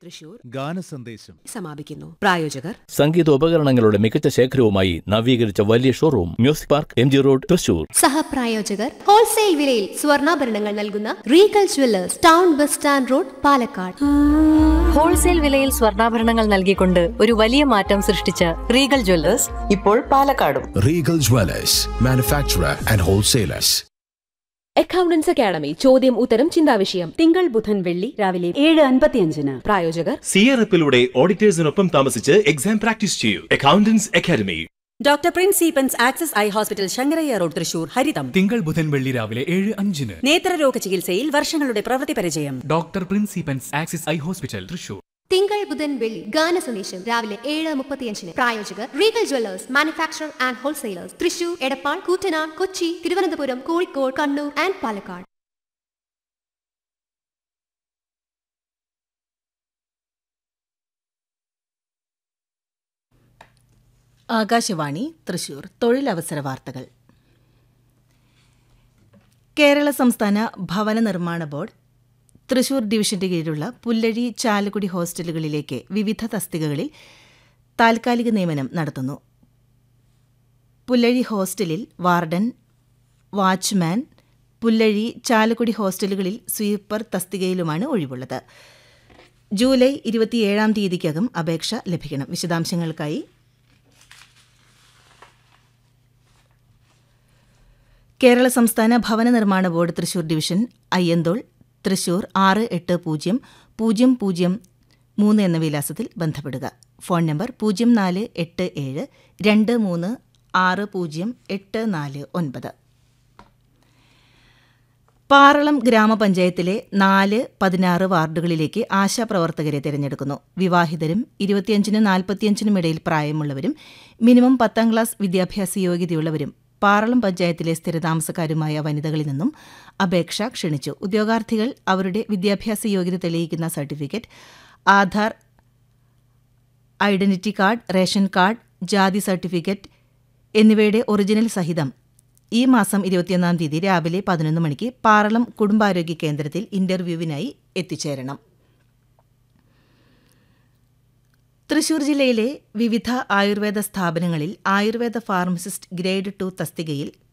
തൃശൂർ ഗാനസന്ദേശം സമാപിക്കുന്നു പ്രായോജകർ സംഗീതോപകരണങ്ങളുടെ മികച്ച ശേഖരവുമായി നവീകരിച്ച വലിയ showroom music park M G road Thrissur സഹപ്രായോജകർ ഹോൾസെയിൽ വിലയിൽ സ്വർണ്ണാഭരണങ്ങൾ നൽകുന്ന Regal Jewellers town bus stand road Palakkad wholesale വിലയിൽ സ്വർണ്ണാഭരണങ്ങൾ നൽകിക്കൊണ്ട് ഒരു വലിയ മാറ്റം സൃഷ്ടിച്ച റീഗൽ ജ്വല്ലേഴ്സ് ഇപ്പോൾ പാലക്കാടും Regal Dwellers, manufacturer and wholesalers. Accountants academy ചോദ്യം ഉത്തരം ചിന്താവിഷയം തിങ്കൾ ബുധൻ വെള്ളി രാവിലെ ഏഴ് അൻപത്തിയഞ്ചിന് പ്രായോജകർ സിയറപ്പിലൂടെ ഓഡിറ്റേഴ്സിനൊപ്പം താമസിച്ച് എക്സാം പ്രാക്ടീസ് ചെയ്യൂ അക്കൗണ്ടൻസ് അക്കാദമി ഡോക്ടർ പ്രിൻസ് സീപ്പൻസ് Axis eye hospital Shankarayya road Thrissur ഹരിതം തിങ്കൾ ബുധൻ വെള്ളി രാവിലെ ഏഴ് അഞ്ചിന് നേത്രരോഗ ചികിത്സയിൽ വർഷങ്ങളുടെ പ്രവൃത്തി പരിചയം ഡോക്ടർ പ്രിൻസിപ്പൻസ് ആക്സിസ് ഐ ഹോസ്പിറ്റൽ തൃശൂർ തിങ്കൾ ബുധൻ വെള്ളി ഗാന സന്ദേശം രാവിലെ ഏഴ് മുപ്പത്തിയഞ്ചിന് പ്രായോജകർ Regal Jewellers manufacturer and wholesalers Thrissur Edappal Koottanad Kochi Thiruvananthapuram Kozhikode Kannur and Palakkad Akashvani Thrissur തൊഴിലവസര വാർത്തകൾ കേരള സംസ്ഥാന ഭവന നിർമ്മാണ ബോർഡ് തൃശൂർ ഡിവിഷന്റെ കീഴിലുള്ള പുല്ലഴി ചാലക്കുടി ഹോസ്റ്റലുകളിലേക്ക് വിവിധ തസ്തികകളിൽ താൽക്കാലിക നിയമനം നടത്തുന്നു പുല്ലഴി ഹോസ്റ്റലിൽ വാർഡൻ വാച്ച്മാൻ പുല്ലഴി ചാലക്കുടി ഹോസ്റ്റലുകളിൽ സ്വീപ്പർ തസ്തികയിലുമാണ് ഒഴിവുള്ളത് ജൂലൈ ഇരുപത്തിയേഴാം തീയതിക്കകം അപേക്ഷ ലഭിക്കണം വിശദാംശങ്ങൾക്കായി കേരള സംസ്ഥാന ഭവന നിർമ്മാണ ബോർഡ് തൃശൂർ ഡിവിഷൻ അയ്യന്തോൾ തൃശൂർ ആറ് എട്ട് പൂജ്യം പൂജ്യം പൂജ്യം മൂന്ന് എന്ന വിലാസത്തിൽ ബന്ധപ്പെടുക ഫോൺ നമ്പർ പൂജ്യം നാല് എട്ട് ഏഴ് രണ്ട് മൂന്ന് ആറ് പൂജ്യം എട്ട് നാല് ഒൻപത് പാറളം ഗ്രാമപഞ്ചായത്തിലെ നാല് പതിനാറ് വാർഡുകളിലേക്ക് ആശാപ്രവർത്തകരെ തിരഞ്ഞെടുക്കുന്നു വിവാഹിതരും ഇരുപത്തിയഞ്ചിനും നാൽപ്പത്തിയഞ്ചിനും ഇടയിൽ പ്രായമുള്ളവരും മിനിമം പത്താം ക്ലാസ് വിദ്യാഭ്യാസ യോഗ്യതയുള്ളവരും പാറളം പഞ്ചായത്തിലെ സ്ഥിരതാമസക്കാരുമായ വനിതകളിൽ നിന്നും അപേക്ഷ ക്ഷണിച്ചു ഉദ്യോഗാർത്ഥികൾ അവരുടെ വിദ്യാഭ്യാസ യോഗ്യത തെളിയിക്കുന്ന certificate Aadhaar identity card ration card ജാതി സർട്ടിഫിക്കറ്റ് എന്നിവയുടെ ഒറിജിനൽ സഹിതം ഈ മാസം ഇരുപത്തിയൊന്നാം തീയതി രാവിലെ പതിനൊന്ന് മണിക്ക് പാറളം കുടുംബാരോഗ്യ കേന്ദ്രത്തിൽ ഇന്റർവ്യൂവിനായി എത്തിച്ചേരണം തൃശൂർ ജില്ലയിലെ വിവിധ ആയുർവേദ സ്ഥാപനങ്ങളിൽ ആയുർവേദ ഫാർമസിസ്റ്റ് ഗ്രേഡ് ടു തസ്തികയിൽ